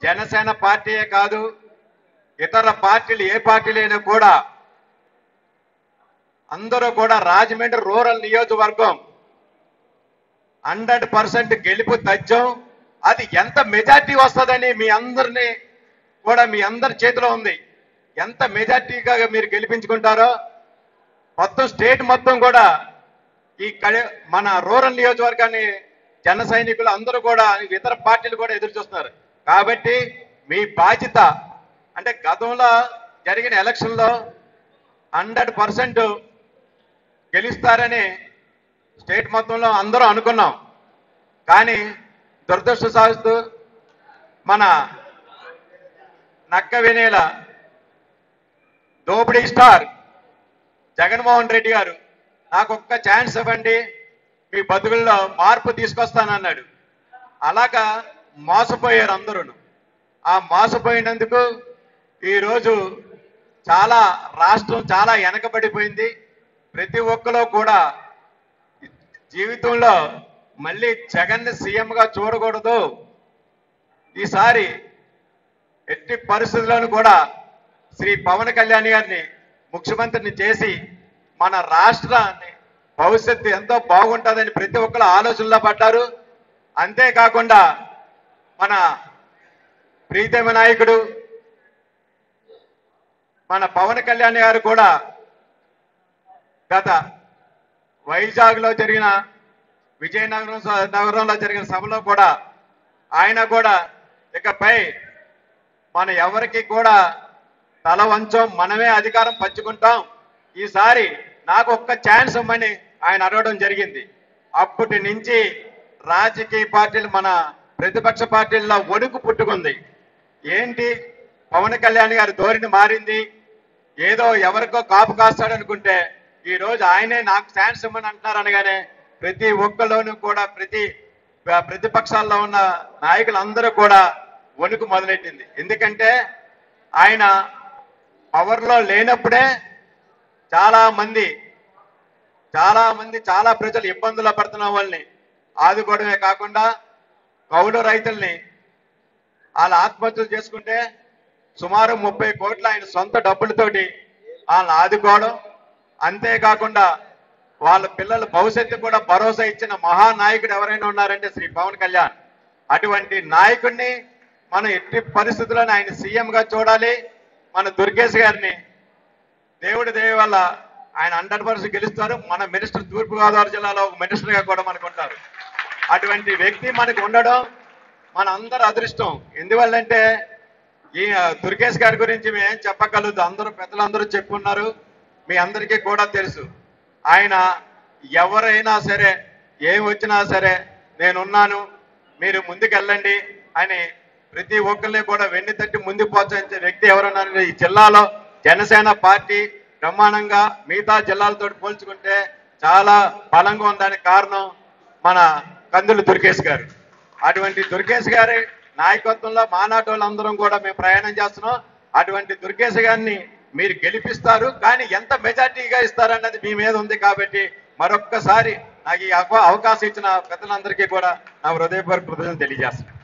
జనసేన పార్టీయే కాదు ఇతర పార్టీలు ఏ పార్టీలైనా కూడా అందరూ కూడా రాజమండ్రి రూరల్ నియోజకవర్గం హండ్రెడ్ పర్సెంట్ గెలుపు తథ్యం అది ఎంత మెజార్టీ వస్తుందని మీ అందరినీ కూడా మీ అందరి చేతిలో ఉంది ఎంత మెజార్టీగా మీరు గెలిపించుకుంటారో మొత్తం స్టేట్ మొత్తం కూడా ఈ కడి- మన రూరల్ నియోజకవర్గాన్ని జన సైనికులు అందరూ కూడా ఇతర పార్టీలు కూడా ఎదురు చూస్తున్నారు కాబట్టి మీ బాధ్యత అంటే గతంలో జరిగిన ఎలక్షన్లో హండ్రెడ్ పర్సెంట్ గెలుస్తారని స్టేట్ మొత్తంలో అందరూ అనుకున్నాం కానీ దురదృష్టశాస్తు మన నక్క వినేల దోపిడీ స్టార్ జగన్మోహన్ రెడ్డి గారు నాకు ఒక్క ఛాన్స్ ఇవ్వండి మీ బతుకుల్లో మార్పు తీసుకొస్తానన్నాడు అలాగా మోసపోయారు అందరూ ఆ మోసపోయినందుకు ఈరోజు చాలా రాష్ట్రం చాలా వెనకబడిపోయింది ప్రతి ఒక్కరు కూడా జీవితంలో మళ్ళీ జగన్ సీఎంగా చూడకూడదు ఈసారి ఎట్టి పరిస్థితుల్లోనూ కూడా శ్రీ పవన్ కళ్యాణ్ గారిని ముఖ్యమంత్రిని చేసి మన రాష్ట్రాన్ని భవిష్యత్తు ఎంతో బాగుంటుందని ప్రతి ఒక్కరు ఆలోచనలో పడ్డారు అంతేకాకుండా మన ప్రీతమ నాయకుడు మన పవన్ కళ్యాణ్ గారు కూడా గత వైజాగ్ లో జరిగిన విజయనగరం స- నగరంలో జరిగిన సభలో కూడా ఆయన కూడా ఇకపై మన ఎవరికి కూడా తల వంచం మనమే అధికారం పంచుకుంటాం ఈసారి నాకు ఒక్క ఛాన్స్ ఇవ్వమని ఆయన అడగడం జరిగింది అప్పటి నుంచి రాజకీయ పార్టీలు మన ప్రతిపక్ష పార్టీల్లో వణుకు పుట్టుకుంది ఏంటి పవన్ కళ్యాణ్ గారి ధోరణి మారింది ఏదో ఎవరికో కాపు కాస్తాడనుకుంటే ఈ రోజు ఆయనే నాకు ఛాన్స్ ఇవ్వమని అంటున్నారు అనగానే ప్రతి ఒక్కలోనూ కూడా ప్రతి ప్ర- ప్రతిపక్షాల్లో ఉన్న నాయకులందరూ కూడా వణుకు మొదలెట్టింది ఎందుకంటే ఆయన పవర్లో లేనప్పుడే చాలా మంది చాలా మంది చాలా ప్రజలు ఇబ్బందులు పడుతున్న వాళ్ళని ఆదుకోవడమే కాకుండా కౌలు రైతుల్ని వాళ్ళ ఆత్మహత్యలు చేసుకుంటే సుమారు ముప్పై కోట్ల ఆయన సొంత డబ్బులతోటి వాళ్ళని ఆదుకోవడం అంతేకాకుండా వాళ్ళ పిల్లల భవిష్యత్తు కూడా భరోసా ఇచ్చిన మహానాయకుడు ఎవరైనా ఉన్నారంటే శ్రీ పవన్ కళ్యాణ్ అటువంటి నాయకుడిని మనం ఎట్టి పరిస్థితుల్లోనే ఆయన సీఎం గా చూడాలి మన దుర్గేష్ గారిని దేవుడి దయ వల్ల ఆయన హండ్రెడ్ పర్సెంట్ గెలుస్తారు మన మినిస్టర్ తూర్పుగోదావరి జిల్లాలో ఒక మినిస్టర్ గా కూడా మనకు ఉంటారు అటువంటి వ్యక్తి మనకు ఉండడం మన అందరి అదృష్టం ఎందువల్లంటే ఈ ఆ, దుర్గేష్ గారి గురించి మేము ఏం చెప్పగలదు అందరూ పెద్దలందరూ చెప్పున్నారు మీ అందరికీ కూడా తెలుసు ఆయన ఎవరైనా సరే ఏం వచ్చినా సరే నేనున్నాను మీరు ముందుకెళ్ళండి అని ప్రతి ఒక్కరిని కూడా వెన్ను తట్టి ముందుకు ప్రోత్సహించే వ్యక్తి ఎవరున్నారంటే ఈ జిల్లాలో జనసేన పార్టీ బ్రహ్మాండంగా మిగతా జిల్లాలతో పోల్చుకుంటే చాలా బలంగా ఉందానికి కారణం మన కందులు దుర్గేష్ గారు అటువంటి దుర్గేష్ గారి నాయకత్వంలో మానాటోళ్ళందరం కూడా మేము ప్రయాణం చేస్తున్నాం అటువంటి దుర్గేష్ గారిని మీరు గెలిపిస్తారు కానీ ఎంత మెజార్టీగా ఇస్తారన్నది మీ మీద ఉంది కాబట్టి మరొక్కసారి నాకు ఈ అవ- అవకాశం ఇచ్చిన పెద్దలందరికీ కూడా నా హృదయపూర్వక కృతజ్ఞతలు తెలియజేస్తున్నాను